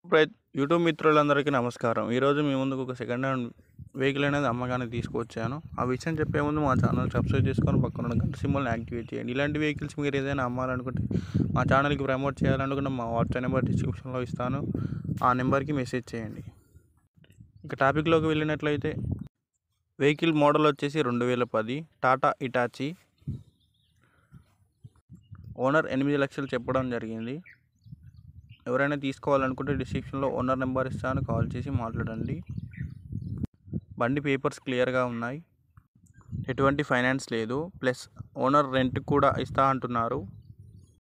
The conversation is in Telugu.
ప్రై- యూట్యూబ్ మిత్రులందరికీ నమస్కారం ఈరోజు మీ ముందుకు ఒక సెకండ్ హ్యాండ్ వెహికల్ అనేది అమ్మకానికి తీసుకొచ్చాను ఆ విషయం చెప్పే ముందు మా ఛానల్ సబ్స్క్రైబ్ చేసుకొని పక్కన ఉన్న గంట సింబల్ని యాక్టివేట్ చేయండి ఇలాంటి వెహికల్స్ మీరు ఏదైనా అమ్మాలనుకుంటే మా ఛానల్కి ప్రమోట్ చేయాలనుకుంటే మా వాట్సాప్ నెంబర్ డిస్క్రిప్షన్లో ఇస్తాను ఆ నెంబర్కి మెసేజ్ చేయండి ఇక టాపిక్లోకి వెళ్ళినట్లయితే వెహికల్ మోడల్ వచ్చేసి రెండు వేల పది టాటా ఇటాచి ఓనర్ ఎనిమిది లక్షలు చెప్పడం జరిగింది ఎవరైనా తీసుకోవాలనుకుంటే డిస్క్రిప్షన్లో ఓనర్ నెంబర్ ఇస్తాను కాల్ చేసి మాట్లాడండి బండి పేపర్స్ క్లియర్గా ఉన్నాయి ఎటువంటి ఫైనాన్స్ లేదు ప్లస్ ఓనర్ రెంట్ కూడా ఇస్తా అంటున్నారు